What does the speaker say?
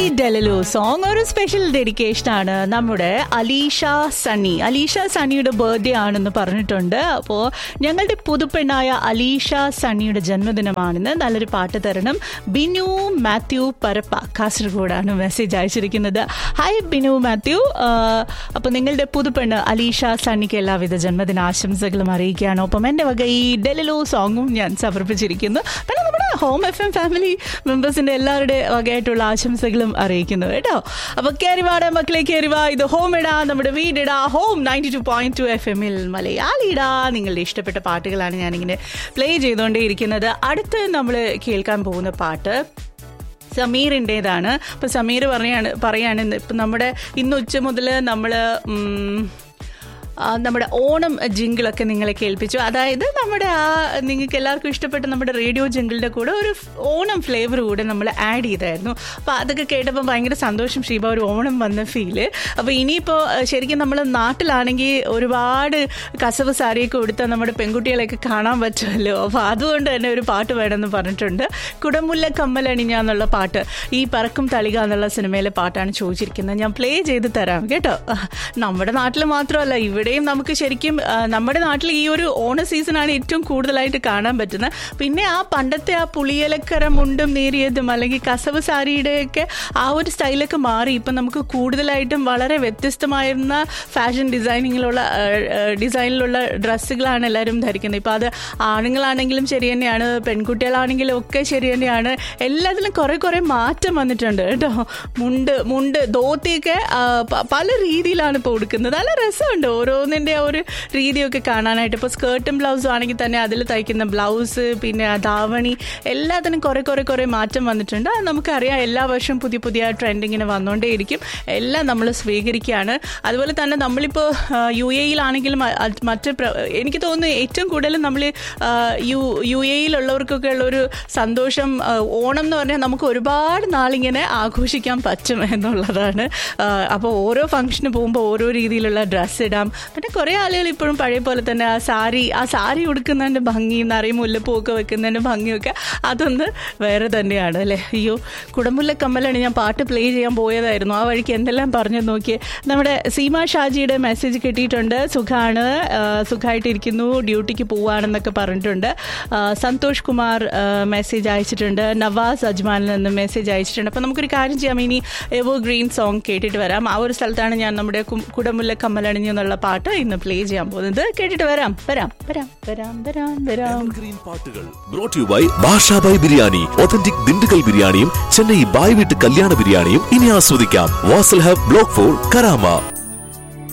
ഡെലലു song ഒരു special dedication ആണ് നമ്മുടെ അലീഷ സണ്ണി അലീഷ സണ്ണിയുടെ ബർത്ത്ഡേ ആണെന്ന് പറഞ്ഞിട്ടുണ്ട് അപ്പോൾ ഞങ്ങളുടെ പുതുപ്പെണ്ണായ അലീഷ സണ്ണിയുടെ ജന്മദിനമാണെന്ന് നല്ലൊരു പാട്ട് തരണം ബിനു മാത്യു പരപ്പ കാസർഗോഡാണ് മെസ്സേജ് അയച്ചിരിക്കുന്നത് ഹായ് ബിനു മാത്യു അപ്പോൾ നിങ്ങളുടെ പുതുപ്പെണ്ണ് അലീഷ സണ്ണിക്ക് എല്ലാവിധ ജന്മദിന ആശംസകളും അറിയിക്കുകയാണ് ഒപ്പം എൻ്റെ വക ഈ ഡെലലു സോങ്ങും ഞാൻ സമർപ്പിച്ചിരിക്കുന്നു പിന്നെ നമ്മുടെ ഹോം എഫ് എം ഫാമിലി മെമ്പേഴ്സിന്റെ എല്ലാവരുടെ വകയായിട്ടുള്ള ആശംസകളും അറിയിക്കുന്നു കേട്ടോ അപ്പൊ കയറിവാടാ മക്കളെ കയറിവാ ഇത് ഹോം ഇടാ നമ്മുടെ വീടിടാ home ninety two point two F എമ്മിൽ മലയാളിടാ നിങ്ങളുടെ ഇഷ്ടപ്പെട്ട പാട്ടുകളാണ് ഞാനിങ്ങനെ പ്ലേ ചെയ്തുകൊണ്ടേയിരിക്കുന്നത് അടുത്ത് നമ്മൾ കേൾക്കാൻ പോകുന്ന പാട്ട് സമീറിൻ്റെതാണ് അപ്പോൾ സമീർ പറയാണ് പറയാണ് ഇപ്പം നമ്മുടെ ഇന്ന് ഉച്ച മുതൽ നമ്മൾ നമ്മുടെ ഓണം ജിങ്കിളൊക്കെ നിങ്ങളെ കേൾപ്പിച്ചു അതായത് നമ്മുടെ ആ നിങ്ങൾക്ക് എല്ലാവർക്കും ഇഷ്ടപ്പെട്ട നമ്മുടെ റേഡിയോ ജിങ്കിളിൻ്റെ കൂടെ ഒരു ഓണം ഫ്ലേവർ കൂടെ നമ്മൾ ആഡ് ചെയ്തായിരുന്നു അപ്പോൾ അതൊക്കെ കേട്ടപ്പോൾ ഭയങ്കര സന്തോഷം ഷീബ ഒരു ഓണം വന്ന ഫീല് അപ്പോൾ ഇനിയിപ്പോൾ ശരിക്കും നമ്മൾ നാട്ടിലാണെങ്കിൽ ഒരുപാട് കസവ് സാരിയൊക്കെ കൊടുത്താൽ നമ്മുടെ പെൺകുട്ടികളെയൊക്കെ കാണാൻ പറ്റുമല്ലോ അപ്പോൾ അതുകൊണ്ട് തന്നെ ഒരു പാട്ട് വേണമെന്ന് പറഞ്ഞിട്ടുണ്ട് കുടമുല്ല കമ്മലണിഞ്ഞ എന്നുള്ള പാട്ട് ഈ പറക്കും തളിക എന്നുള്ള സിനിമയിലെ പാട്ടാണ് ചോദിച്ചിരിക്കുന്നത് ഞാൻ പ്ലേ ചെയ്ത് തരാം കേട്ടോ നമ്മുടെ നാട്ടിൽ മാത്രമല്ല ഇവിടെ ഇവിടെയും നമുക്ക് ശരിക്കും നമ്മുടെ നാട്ടിൽ ഈ ഒരു ഓണ സീസണാണ് ഏറ്റവും കൂടുതലായിട്ട് കാണാൻ പറ്റുന്നത് പിന്നെ ആ പണ്ടത്തെ ആ പുളിയലക്കര മുണ്ടും നേരിയതും അല്ലെങ്കിൽ കസവ് സാരിയുടെയൊക്കെ ആ ഒരു സ്റ്റൈലൊക്കെ മാറി ഇപ്പം നമുക്ക് കൂടുതലായിട്ടും വളരെ വ്യത്യസ്തമായിരുന്ന ഫാഷൻ ഡിസൈനിങ്ങിലുള്ള ഡിസൈനിലുള്ള ഡ്രസ്സുകളാണ് എല്ലാവരും ധരിക്കുന്നത് ഇപ്പോൾ അത് ആണുങ്ങളാണെങ്കിലും ശരി തന്നെയാണ് പെൺകുട്ടികളാണെങ്കിലും ഒക്കെ ശരി തന്നെയാണ് എല്ലാത്തിലും കുറേ കുറേ മാറ്റം വന്നിട്ടുണ്ട് കേട്ടോ മുണ്ട് മുണ്ട് ധോത്തിയൊക്കെ പല രീതിയിലാണ് ഇപ്പോൾ കൊടുക്കുന്നത് നല്ല രസമുണ്ട് ഓരോ ഓരോന്നിൻ്റെ ആ ഒരു രീതിയൊക്കെ കാണാനായിട്ട് ഇപ്പോൾ സ്കേർട്ടും ബ്ലൗസും ആണെങ്കിൽ തന്നെ അതിൽ തയ്ക്കുന്ന ബ്ലൗസ് പിന്നെ ധാവണി എല്ലാത്തിനും കുറേ കുറേ കുറേ മാറ്റം വന്നിട്ടുണ്ട് അത് നമുക്കറിയാം എല്ലാ വർഷവും പുതിയ പുതിയ ട്രെൻഡ് ഇങ്ങനെ വന്നുകൊണ്ടേയിരിക്കും എല്ലാം നമ്മൾ സ്വീകരിക്കുകയാണ് അതുപോലെ തന്നെ നമ്മളിപ്പോൾ യു എയിലാണെങ്കിലും മറ്റ് എനിക്ക് തോന്നുന്നു ഏറ്റവും കൂടുതൽ നമ്മൾ യു യു എയിലുള്ളവർക്കൊക്കെ ഉള്ളൊരു സന്തോഷം ഓണം എന്ന് പറഞ്ഞാൽ നമുക്ക് ഒരുപാട് നാളിങ്ങനെ ആഘോഷിക്കാൻ പറ്റും എന്നുള്ളതാണ് അപ്പോൾ ഓരോ ഫംഗ്ഷന് പോകുമ്പോൾ ഓരോ രീതിയിലുള്ള ഡ്രസ്സ് ഇടാം പിന്നെ കുറേ ആളുകൾ ഇപ്പോഴും പഴയ പോലെ തന്നെ ആ സാരി ആ സാരി ഉടുക്കുന്നതിൻ്റെ ഭംഗിയും നിറയെ മുല്ലപ്പൂവൊക്കെ വെക്കുന്നതിൻ്റെ ഭംഗിയൊക്കെ അതൊന്ന് വേറെ തന്നെയാണ് അല്ലേ അയ്യോ കുടമുല്ല കമ്മലാണ് ഞാൻ പാട്ട് പ്ലേ ചെയ്യാൻ പോയതായിരുന്നു ആ വഴിക്ക് എന്തെല്ലാം പറഞ്ഞു നോക്കിയേ നമ്മുടെ സീമ ഷാജിയുടെ മെസ്സേജ് കിട്ടിയിട്ടുണ്ട് സുഖാണ് സുഖമായിട്ടിരിക്കുന്നു ഡ്യൂട്ടിക്ക് പോവാണെന്നൊക്കെ പറഞ്ഞിട്ടുണ്ട് സന്തോഷ് കുമാർ മെസ്സേജ് അയച്ചിട്ടുണ്ട് നവാസ് അജ്മാനിൽ നിന്ന് മെസ്സേജ് അയച്ചിട്ടുണ്ട് അപ്പോൾ നമുക്കൊരു കാര്യം ചെയ്യാം ഇനി എവോ ഗ്രീൻ സോങ് കേട്ടിട്ട് വരാം ആ ഒരു സ്ഥലത്താണ് ഞാൻ നമ്മുടെ കുടമുല്ല കമ്മലണിഞ്ഞു എന്നുള്ള പാട്ട് ഇന്ന് പ്ലേ ചെയ്യാൻ പോകുന്നത് കേട്ടിട്ട് വരാം വരാം വരാം വരാം വരാം വരാം ഗ്രീൻ പാട്ടുകൾ brought you by Bashabhai biryani authentic Dindigul ബിരിയാണിയും ചെന്നൈ ബായ് വീട്ട് കല്യാണ ബിരിയാണിയും ഇനി ആസ്വദിക്കാം Vasal hub block four Karama